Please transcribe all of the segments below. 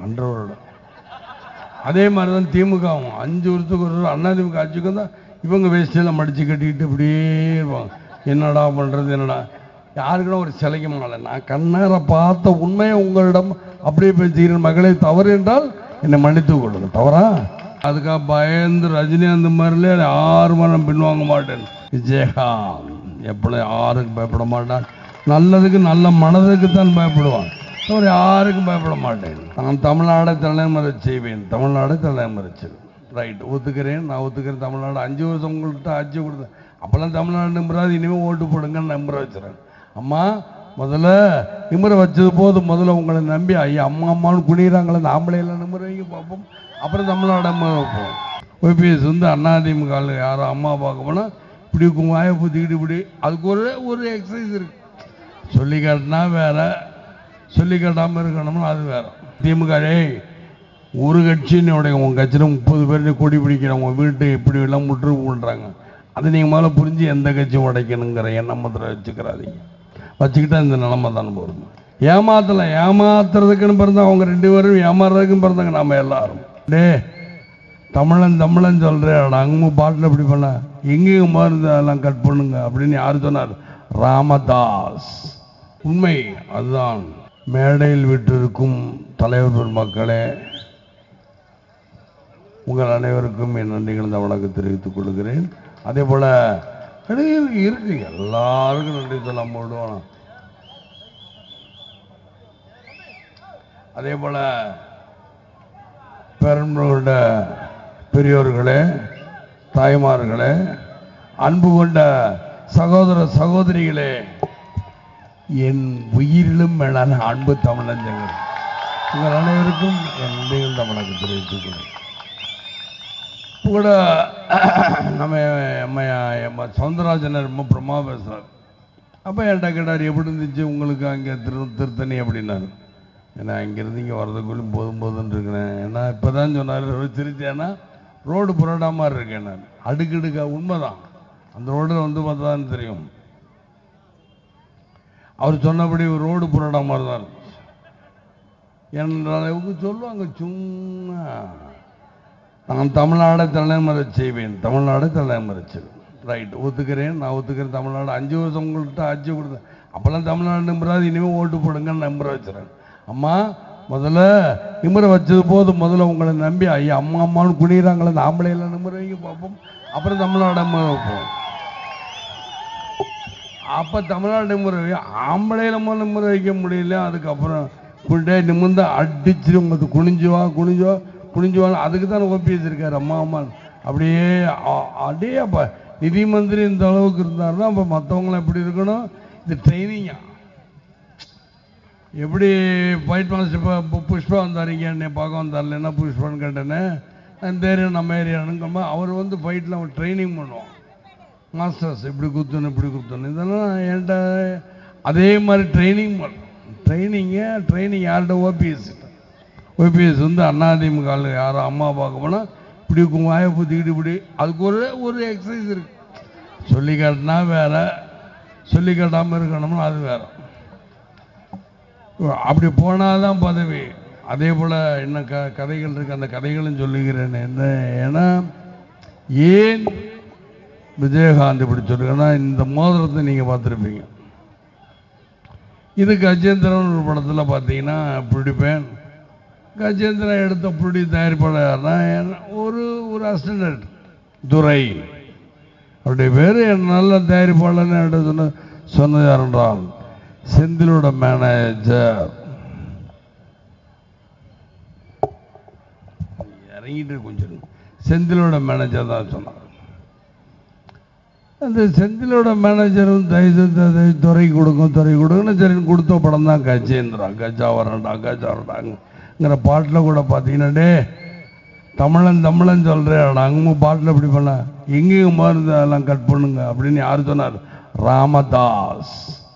அன்றவரோட அதே மாதிரி தான் திமுகவும் அஞ்சு வருஷத்துக்கு ஒரு தடவை அண்ணா திமுக ஆட்சிக்கு தான் இவங்க வேஷ்டியெல்லாம் மடிச்சு கட்டிக்கிட்டு இப்படியே இருப்பாங்க என்னடா பண்ணுறது என்னடா யாருக்குன்னா ஒரு சிலைக்கு மாலை நான் கண்ணார பார்த்த உண்மையை உங்களிடம் அப்படியே பேசுகிறேன் மகளே தவறு என்றால் என்னை மன்னித்து கொள்ளுங்க தவறா அதுக்காக பயந்து ரஜினி அந்த மாதிரிலே ஆறு மரம் பின்வாங்க மாட்டேன் விஜயகாந்த் எப்பளும் யாருக்கும் பயப்பட மாட்டான் நல்லதுக்கு நல்ல மனதுக்கு தான் பயப்படுவான் தவிர யாருக்கும் பயப்பட மாட்டேன் நான் தமிழ்நாடை தலைமுறை செய்வேன் தமிழ்நாடை தலைமுறை செய்வேன் ரைட் ஒத்துக்கிறேன் நான் ஒத்துக்கிறேன் தமிழ்நாடு அஞ்சு வருஷம் உங்கள்கிட்ட ஆட்சி கொடுத்தேன் அப்போல்லாம் தமிழ்நாடு நம்புறாது இனிமேல் ஓட்டு போடுங்கன்னு நம்புற வச்சுறேன் அம்மா முதல்ல நிமிர வச்சது போதும் முதல்ல உங்களை நம்பி ஐயா அம்மா அம்மான்னு குனிகிறாங்களே இந்த ஆம்பளையெல்லாம் நிமிர வைங்க பார்ப்போம் அப்புறம் தமிழ்நாடு அம்மா வைப்போம் ஓபிஎஸ் வந்து அதிமுக ஆளு யாரும் அம்மா பார்க்க போனால் இப்படி வாயை பூத்திக்கிட்டு இப்படி அதுக்கு ஒரு ஒரு எக்ஸசைஸ் இருக்கு சொல்லி காட்டினா வேற சொல்லி காட்டாமல் இருக்கணும்னு அது வேற திமுக டேய், ஒரு கட்சின்னு உடைய உங்கள் கட்சியில் முப்பது பேர் கொடி பிடிக்கிறவங்க உங்கள் வீட்டை இப்படி எல்லாம் முற்று பண்ணுறாங்க அதை நீங்கள் முதல்ல புரிஞ்சு எந்த கட்சியும் உடைக்கணுங்கிற எண்ணம் மாத்திரம் வச்சுக்கிறாதீங்க வச்சுக்கிட்டா இந்த நிலைமை தான் போகும் ஏமாத்தல ஏமாத்துறதுக்குன்னு பிறந்தா அவங்க ரெண்டு பேரும் ஏமாறுறதுக்கும் பிறந்தாங்க நாம எல்லாரும் டே தமிழன் தமிழன் சொல்கிறேன் அங்கே பாட்டில் இப்படி பண்ண எங்கேயும் மருந்து அதெல்லாம் கட் பண்ணுங்க அப்படின்னு யார் சொன்னார் ராமதாஸ் உண்மை அதுதான் மேடையில் விட்டிருக்கும் தலைவர் பெருமக்களே உங்கள் அனைவருக்கும் என் நன்றிகள் இந்த வணக்கம் தெரிவித்துக் கொள்கிறேன் அதே போல இருக்கு இருக்கு எல்லாருக்கும் நன்றி சொல்லாம விடுவோம் அதே போல பெரும்பாலோட பெரியோர்களே தாய்மார்களே அன்பு கொண்ட சகோதர சகோதரிகளே என் உயிரிலும் மேலான அன்பு தமிழஞ்சங்கள் உங்கள் அனைவருக்கும் என் நன்றிகள் தமிழக தெரிவித்துக் கொள்கிறேன் இப்போ கூட நம்ம நம்ம நம்ம சவுந்தரராஜன் ரொம்ப பிரமா பேசுறார் அப்போ என்கிட்ட கேட்டார் எப்படி இருந்துச்சு உங்களுக்கு அங்கே திரு திருத்தணி அப்படின்னாரு ஏன்னா இங்கேருந்து இங்கே வரதுக்குள்ளேயும் போதும் போதுன்னு இருக்கிறேன் ஏன்னா இப்போ தான் சொன்னார் திருச்சியானா ரோடு புரடா மாதிரி இருக்கேன் நான் அடுக்கடுக்கா உண்மைதான் அந்த ரோடு வந்து பார்த்தா தான் தெரியும் அவர் சொன்னபடி ரோடு புரடா மாதிரி தான் இருந்துச்சு என்றால் இவங்க சொல்லுவாங்க சும்மா நான் தமிழ்நாடை தலைமுறை செய்வேன் தமிழ்நாடை தலைமுறை செய்வேன் ரைட் ஒத்துக்கிறேன் நான் ஒத்துக்கிறேன் தமிழ்நாடு அஞ்சு வருஷம் உங்கள்கிட்ட ஆட்சி கொடுத்தேன் அப்போல்லாம் தமிழ்நாடு நம்புறாது இனிமேல் ஓட்டு போடுங்கன்னு நம்புற வச்சுறேன் அம்மா முதல்ல நிமிர வச்சது போதும் முதல்ல உங்களை நம்பி ஐயா அம்மா அம்மான்னு குனிகிறாங்களே இந்த ஆம்பளையெல்லாம் நிமிர வைங்க பார்ப்போம் அப்புறம் தமிழ்நாடு அம்மா வைப்போம் அப்போ தமிழ்நாடு நிமிர வை ஆம்பளையில முதல்ல நிமிர வைக்க முடியல அதுக்கப்புறம் குண்டே நிமிர்ந்து அடிச்சிட்டு உங்களுக்கு குனிஞ்சு வா குனிஞ்சு வா குனிஞ்சு வா அதுக்கு தான் ஒப்பி வச்சிருக்காரு அம்மா அம்மா அப்படியே அ- அப்படியே அப்போ நிதி மந்திரி இந்த அளவுக்கு இருந்தாருன்னா அப்போ மற்றவங்களாம் எப்படி இருக்கணும் இது ட்ரைனிங்கா எப்படி ஃபைட் மாஸ்டர் இப்போ புஷ்பா வந்தாருங்க என்னை பார்க்க வந்தார்ல என்ன புஷ்பான்னு கேட்டேனே இந்த ஏரியா நம்ம ஏரியானுங்கம்மா அவர் வந்து ஃபைட்டில் அவர் ட்ரைனிங் பண்ணுவோம் மாஸ்டர்ஸ் இப்படி குத்தணும் இப்படி குத்தணும் இதெல்லாம் என்கிட்ட அதே மாதிரி ட்ரைனிங் பண்ணும் ட்ரைனிங்க ட்ரைனிங் யார்கிட்ட ஓபிஎஸ் ஓபிஎஸ் வந்து அதிமுக ஆளு யாரும் அம்மா பார்க்க போனால் இப்படி கு- வாயை பூத்திக்கிட்டு இப்படி அதுக்கு ஒரு ஒரு எக்ஸசைஸ் இருக்கு சொல்லி காட்டினா வேற சொல்லி காட்டாமல் இருக்கணும்னு அது வேற அப்படி போனாதான் பதவி அதே போல் என்ன க கதைகள் இருக்கு அந்த கதைகளும் சொல்லுகிறேன் என்ன ஏன்னா ஏன் விஜயகாந்த் இப்படி சொல்லுங்கன்னா இந்த மோதிரத்தை நீங்கள் பார்த்துருப்பீங்க இது கஜேந்திரன் ஒரு படத்தில் பார்த்தீங்கன்னா பிடிப்பேன் கஜேந்திரன் எடுத்த புடி தயாரிப்பாளர் யாருன்னா என்ன- ஒரு ஒரு அசிஸ்டன்ட் துரை அவருடைய பேர் நல்ல தயாரிப்பாளர்னு என்கிட்ட சொன்ன சொன்னது யார் என்றால் செந்திலோட மேனேஜர் இறங்கிட்டு கொஞ்சம் செந்திலோட மேனேஜர் தான் சொன்னார் அந்த செந்திலோட மேனேஜரும் தயவு செய்து துறை கொடுக்கும் துறை கொடுங்கன்னு சரி கொடுத்த படம் தான் கஜேந்திரா கஜா வரண்டா கஜா வரண்டாங்கிற பாட்டில் கூட பார்த்தீங்கன்னா டே தமிழன் தமிழன் சொல்கிறேன் அங்கே பாட்டில் இப்படி பண்ண எங்கேயும் மருந்து அதெல்லாம் கட் பண்ணுங்க அப்படின்னு யார் சொன்னார் ராமதாஸ்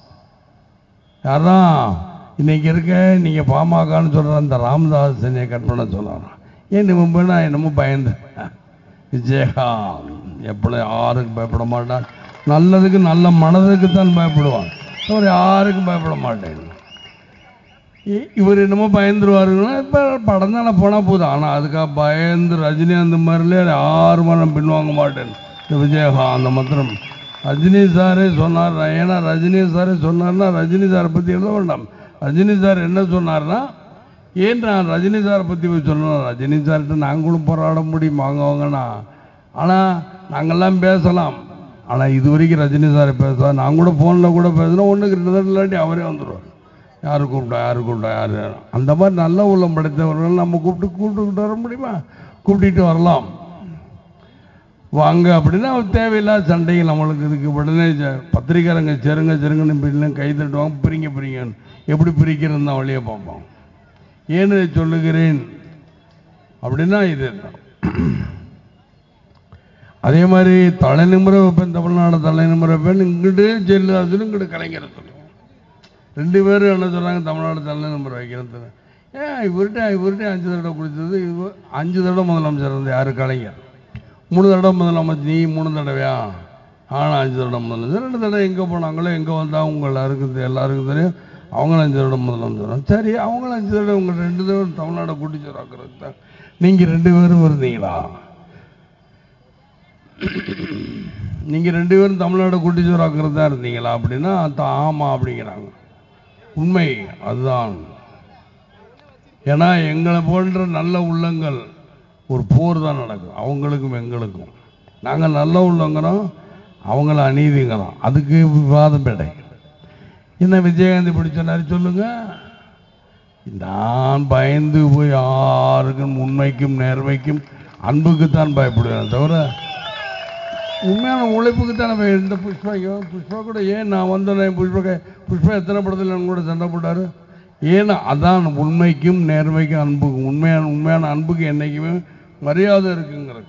யாரா இன்னைக்கு இருக்க நீங்கள் பாமகன்னு சொல்கிற அந்த ராமதாஸ் என்னை கட் பண்ண சொன்னார் ஏன் நம்ம நான் என்னமோ பயந்தேன் விஜயகாந்த் எப்பளும் யாருக்கும் பயப்பட மாட்டான் நல்லதுக்கு நல்ல மனதுக்கு தான் பயப்படுவான் அவர் யாருக்கும் பயப்பட மாட்டேன் இ- இவர் என்னமோ பயந்துருவாருங்கன்னா இப்போ படம் தானே போனால் போதும் ஆனால் அதுக்காக பயந்து ரஜினி அந்த மாதிரிலே யாரும் நான் பின்வாங்க மாட்டேன் இந்த விஜயகாந்த் மாத்திரம் ரஜினி சாரே சொன்னார் ஏன்னா ரஜினி சாரே சொன்னார்னா ரஜினி சாரை பற்றி எழுத வேண்டாம் ரஜினி சார் என்ன சொன்னார்னா ஏன் நான் ரஜினி சாரை பற்றி போய் சொல்லணும் ரஜினி சார்கிட்ட நாங்களும் போராட முடியும் வாங்க வாங்கண்ணா ஆனால் நாங்கள்லாம் பேசலாம் ஆனால் இது வரைக்கும் ரஜினி சாரை பேச நான் கூட ஃபோனில் கூட பேசினா ஒன்றுக்கு ரெண்டு தடவை இல்லாட்டி அவரே வந்துடுவார் யார் கூப்பிட்டா யார் கூப்பிட்டா யார் அந்த மாதிரி நல்ல உள்ளம் படைத்தவர்கள் நம்ம கூப்பிட்டு கூப்பிட்டுக்கிட்டு வர முடியுமா கூப்பிட்டுட்டு வரலாம் வாங்க அப்படின்னா தேவையில்லாத சண்டைகள் நம்மளுக்கு இதுக்கு உடனே ச- பத்திரிக்கையாளங்க செருங்க செருங்கன்னு பின்ன கை தட்டுவாங்க பிரிங்க பிரிங்கன்னு எப்படி பிரிக்கிறது தான் வழியை பார்ப்போம் ஏன்னு சொல்லுகிறேன் அப்படின்னா இது அதே மாதிரி தலைநிமிர வைப்பேன் தமிழ்நாடு தலைநிமிர வைப்பேன் இங்கிட்டு ஜெயலலிதாசனும் இங்கிட்டு கலைஞர் சொல்லுவோம் ரெண்டு பேரும் என்ன சொல்றாங்க தமிழ்நாடு தலைநிமிர வைக்கிறது ஏன் இவர்கிட்ட இவர்கிட்ட அஞ்சு தடவை கொடுத்தது இவ அஞ்சு தடவை முதலமைச்சர் இருந்து யாரு கலைஞர் மூணு தடவை முதலமைச்சர் நீ மூணு தடவையா ஆனால் அஞ்சு தடவை முதலமைச்சர் ரெண்டு தடவை எங்கே போனாங்களோ எங்கே வந்தா உங்க எல்லாருக்கும் தெ- எல்லாருக்கும் தெரியும் அவங்களும் அஞ்சு தடவை முதலமைச்சர் சரி அவங்களும் அஞ்சு தடவை உங்க ரெண்டு தடவை தமிழ்நாடை கூட்டிச்சோராக்குறது தான் நீங்கள் ரெண்டு பேரும் இருந்தீங்களா நீங்க ரெண்டு பேரும் தமிழ்நாடு குட்டிச்சோராக்குறது தான் இருந்தீங்களா அப்படின்னா த- ஆமா அப்படிங்கிறாங்க உண்மை அதுதான் ஏன்னா எங்களை போன்ற நல்ல உள்ளங்கள் ஒரு போர் தான் நடக்கும் அவங்களுக்கும் எங்களுக்கும் நாங்கள் நல்ல உள்ளங்கிறோம் அவங்கள அநீதிங்கிறோம் அதுக்கு விவாதம் பேடை என்ன விஜயகாந்த் இப்படி சொன்னாரு சொல்லுங்க நான் பயந்து போய் யாருக்கும் உண்மைக்கும் நேர்மைக்கும் அன்புக்குத்தான் பயப்படுவேன் தவிர உண்மையான உழைப்புக்கு தான் நம்ம இந்த புஷ்பா ஐயோ புஷ்பா கூட ஏன் நான் வந்தேன் புஷ்பா கை- புஷ்பா எத்தனை படத்தில் என் கூட சண்டை போட்டாரு ஏன்னா அதான் உண்மைக்கும் நேர்மைக்கும் அன்புக்கும் உண்மையான உண்மையான அன்புக்கு என்னைக்குமே மரியாதை இருக்குங்கிறது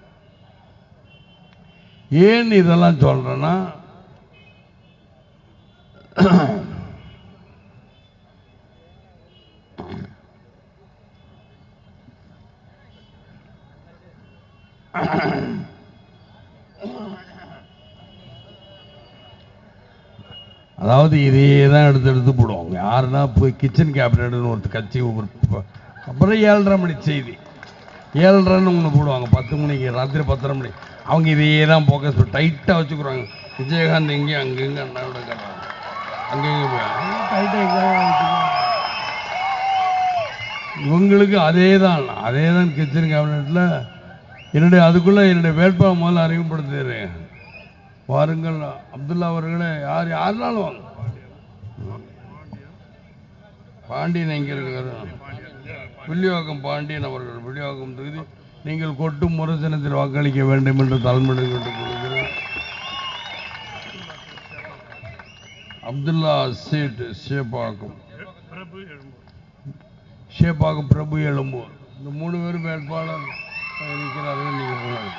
ஏன் இதெல்லாம் சொல்றேன்னா அதாவது இதையே தான் எடுத்து எடுத்து போடுவாங்க யாருன்னா போய் கிச்சன் கேபினட்னு ஒரு கட்சி ஒரு ப- அப்புறம் ஏழரை மணி செய்தி ஏழரைன்னு ஒன்று போடுவாங்க பத்து மணிக்கு ராத்திரி பத்தரை மணி அவங்க இதையே தான் ஃபோக்கஸ் டைட்டாக வச்சுக்கிறாங்க விஜயகாந்த் எங்கேயும் அங்கங்க அண்ணாவோட கேட்டாங்க அங்கங்க போய் டைட்டாக எங்கே இவங்களுக்கு அதே தான் அதே தான் கிச்சன் கேபினெட்டில் என்னுடைய அதுக்குள்ளே என்னுடைய வேட்பாளர் முதல்ல அறிமுகப்படுத்துகிறேன் வாருங்கள் அப்துல்லா அவர்களே யார் யாருனாலும் வாங்க பாண்டியன் எங்க இருக்காரு வில்லிவாக்கம் பாண்டியன் அவர்கள் வில்லிவாக்கம் தொகுதி நீங்கள் கொட்டும் முரசனத்தில் வாக்களிக்க வேண்டும் என்று தலைமுறை கேட்டுக் கொள்கிறேன் அப்துல்லா சேட் சேப்பாக்கம் சேப்பாக்கம் பிரபு எழும்பூர் இந்த மூணு பேரும் வேட்பாளர் இருக்கிறார்கள் நீங்க போனாங்க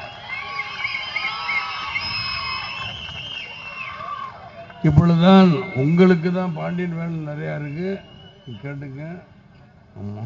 இப்பொழுதுதான் உங்களுக்கு தான் பாண்டியன் வேலை நிறையா இருக்கு கேட்டுங்க ஆமா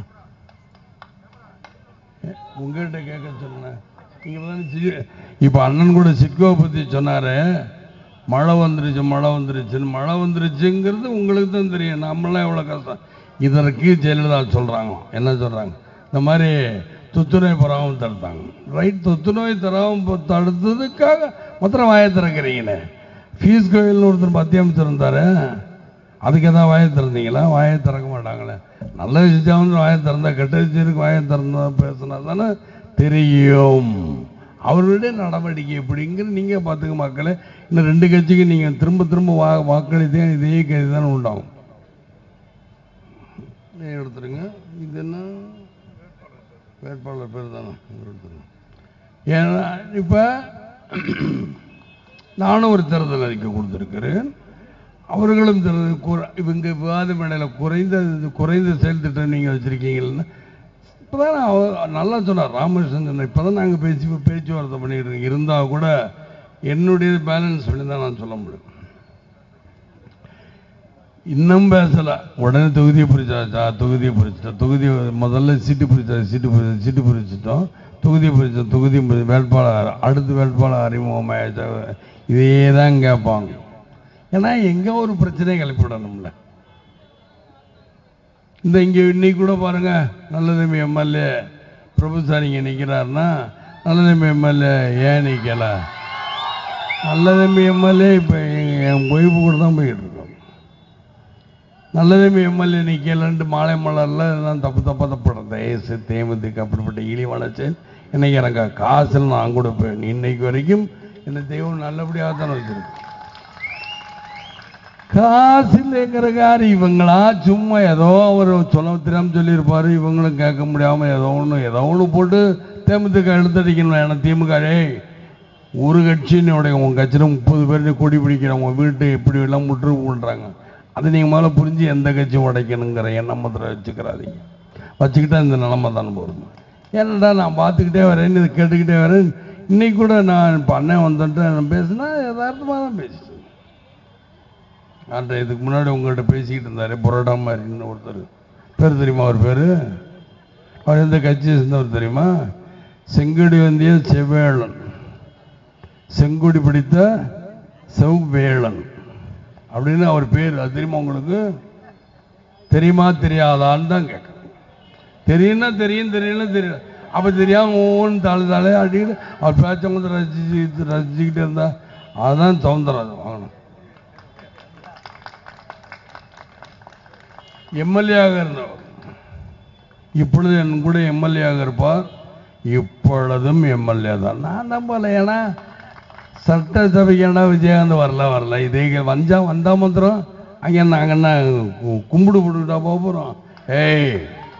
ஏ, உங்ககிட்ட கேட்க சொன்னேன் நீங்க தானே சி- இப்ப அண்ணன் கூட சிட்கோவை பத்தி சொன்னாரு மழை வந்துருச்சு மழை வந்துருச்சுன்னு மழை வந்துருச்சுங்கிறது உங்களுக்கு தான் தெரியும் நம்மளாம் எவ்வளவு கஷ்டம் இதற்கு ஜெயலலிதா சொல்றாங்க என்ன சொல்றாங்க இந்த மாதிரி தொத்துநோய் பராமல் தடுத்தாங்க ரைட் தொத்துநோய் தராம தடுத்ததுக்காக மாத்திரம் வாயை திறக்கிறீங்களே ஃபீஸ் கோயில்னு ஒருத்தர் மத்திய அமைச்சர் இருந்தாரு அதுக்கு எதாவது வாயை திறந்தீங்களா வாயை திறக்க மாட்டாங்களே நல்ல விஷயம் வந்து வாயை திறந்தா கெட்ட விஷயத்துக்கு வாயை திறந்தா பேசினா தானே தெரியும் அவர்களுடைய நடவடிக்கை எப்படிங்கிற நீங்க பார்த்துக்க மக்களே இந்த ரெண்டு கட்சிக்கு நீங்க திரும்ப திரும்ப வா வாக்களித்தே இதே கேள்வி தானே உண்டாகும் இதை எடுத்துருங்க இது என்ன வேட்பாளர் பேர் தானே இதை எடுத்துருங்க ஏன்னா இப்போ நானும் ஒரு தேர்தல் அறிக்கை கொடுத்துருக்கிறேன் அவர்களும் தேர்தல் குற இவங்க விவாத மேடையில் குறைந்த குறைந்த செயல் திட்டம் நீங்கள் வச்சுருக்கீங்கன்னு இப்போ தான் நல்லா சொன்னார் ராமகிருஷ்ணன் சொன்னார் இப்போ தான் நாங்கள் பேசி பேச்சுவார்த்தை பண்ணிட்டு இருக்கோம் இருந்தால் கூட என்னுடைய பேலன்ஸ் பண்ணி தான் நான் சொல்ல முடியும் இன்னும் பேசல உடனே தொகுதியை பிரிச்சாச்சா தொகுதியை பிரிச்சிட்டோம் தொகுதி முதல்ல சீட்டு பிரிச்சா சீட்டு பிரி சீட்டு பிரிச்சிட்டோம் தொகுதியை பிரிச்சோம் தொகுதி பிரி- வேட்பாளர் அடுத்து வேட்பாளர் அறிமுகமாயாச்சா இதே தான் கேட்பாங்க ஏன்னா எங்க ஒரு பிரச்சனையை கிளப்பி விடணும்ல இந்த இங்க இன்னைக்கு கூட பாருங்க நல்லதம்பி எம்எல்ஏ பிரபுசார் இங்க நிக்கிறாருன்னா நல்லதம்பி எம்எல்ஏ ஏன் நிக்கல நல்லதம்பி எம்எல்ஏ இப்ப எங்க- என் ஒய்ஃபு கூட தான் போயிட்டு இருக்கோம் நல்லதம்பி எம்எல்ஏ நிக்கலன்ட்டு மாலை மலர்ல நான் தப்பு தப்பா தப்படுறேன் தயசு தேமுதிக அப்படிப்பட்ட இழி வளர்ச்சி இன்னைக்கு எனக்கு காசில் நான் கொடுப்பேன் இன்னைக்கு வரைக்கும் என்ன தெய்வம் நல்லபடியாக தானே வச்சிருக்கு காசு இல்லைங்கிறக்காரு இவங்களா சும்மா ஏதோ அவர் சொல்ல தெரியாம சொல்லியிருப்பாரு இவங்களும் கேட்க முடியாம ஏதோ ஒன்று ஏதோ ஒன்று போட்டு தேமுதிக எடுத்தடிக்கணும் ஏன்னா திமுக ஏய், ஒரு கட்சியினுடைய உன் கட்சியில் முப்பது பேர் நீ கொடி பிடிக்கிறவங்க வீட்டு எப்படி எல்லாம் முற்று பண்ணுறாங்க அது நீங்கள் முதல்ல புரிஞ்சு எந்த கட்சி உடைக்கணுங்கிற எண்ணம் மாத்திரம் வச்சுக்கிறாதீங்க வச்சுக்கிட்டா இந்த நிலைமை தான் போகும் ஏன்னடா நான் பார்த்துக்கிட்டே வரேன் இது கேட்டுக்கிட்டே வரேன் இன்னைக்கு கூட நான் இப்போ அண்ணன் வந்துட்டு நான் பேசினா யதார்த்தமாக தான் பேசிட்டேன் அந்த இதுக்கு முன்னாடி உங்கள்கிட்ட பேசிக்கிட்டு இருந்தாரு புரோட்டா மாதிரின்னு ஒருத்தர் பேர் தெரியுமா அவர் பேர் அவர் எந்த கட்சியை சேர்ந்தவர் தெரியுமா செங்கடி வந்திய செவ்வேளன் செங்குடி பிடித்த செவ்வேளன் அப்படின்னு அவர் பேர் அது தெரியுமா உங்களுக்கு தெரியுமா தெரியாதான்னு தான் கேட்குறேன் தெரியும்னா தெரியும் தெரியல தெரியல அப்போ தெரியாம ஒவ்வொன்று தாழ் தாழே அடிக்கிட்டு அவர் பேச்சவங்க ரசிச்சு ரசிச்சுக்கிட்டே இருந்தா அதுதான் சவுந்தரம் வாங்கணும் எம்எல்ஏவாக இருந்தவர் இப்பொழுது என் கூட எம்எல்ஏவாக இருப்பார் இப்பொழுதும் எம்எல்ஏ தான் நான் நம்பல ஏன்னா சட்டசபைக்கு என்ன விஜயகாந்த் வரல வரல இதே வந்தா வந்தா மாத்திரம் அங்கே நாங்கள் என்ன கு- கும்பிடு போட்டுக்கிட்டா போக போகிறோம் ஏய்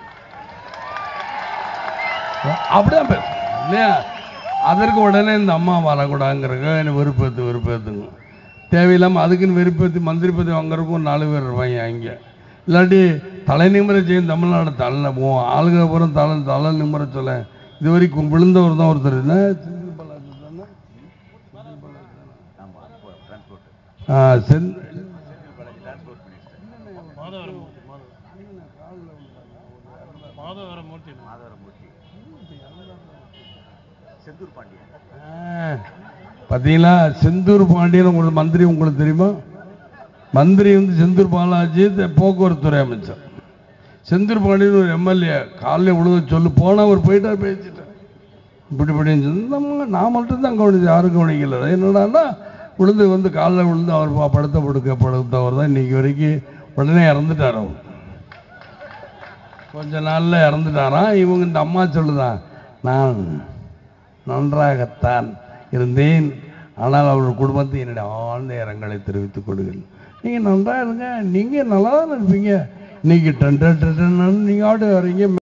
அப்படிதான் பேசும் இல்லையா அதற்கு உடனே இந்த அம்மா வரக்கூடாதுங்கிறக்க எனக்கு வெறுப்பேத்து வெறுப்பேத்துங்க தேவையில்லாமல் அதுக்குன்னு வெறுப்பேத்தி மந்திரி பதவி வாங்குறதுக்கும் நாலு பேர் இருப்பாங்க அங்கே இல்லாட்டி தலை நிமிர செய்யும் தமிழ்நாடு தலை உன் ஆளுங்க பூரா தலை தலை நிமிர சொல்ல இது வரைக்கும் விழுந்தவர் தான் ஒருத்தர் என்ன செந்தில் பாலாஜி தானே? ஆ, செந்- ஆ, பாத்தீங்களா செந்தூர் பாண்டியன் உங்களுக்கு மந்திரி உங்களுக்கு தெரியுமா மந்திரி வந்து செந்தூர் பாலாஜி இந்த போக்குவரத்து துறை அமைச்சர் செந்தூர் பாண்டியன் ஒரு எம்எல்ஏ காலையில் விழுக சொல்லு போனா அவர் போயிட்டா பேசிட்டேன் இப்படி இப்படின்னு சொல்லி நம்ம நான் மட்டும் தான் கவனிச்சு யாரும் கவனிக்கல என்னடான்னா விழுந்து வந்து காலில் விழுந்து அவர் பா- படுத்த படுக்க படுத்தவர் தான் இன்னைக்கு வரைக்கும் உடனே இறந்துட்டார் அவர் கொஞ்ச நாள்ல இறந்துட்டாராம் இவங்க இந்த அம்மா சொல்லுதான் நான் நன்றாகத்தான் இருந்தேன் ஆனால் அவர்கள் குடும்பத்தை என்னுடைய ஆழ்ந்த இரங்கலை தெரிவித்துக் கொள்கிறேன் நீங்க நன்றா இருங்க நீங்க நல்லா தான் இருப்பீங்க இன்னைக்கு டன் டன் டன் டன் நீங்க ஆடு வரீங்க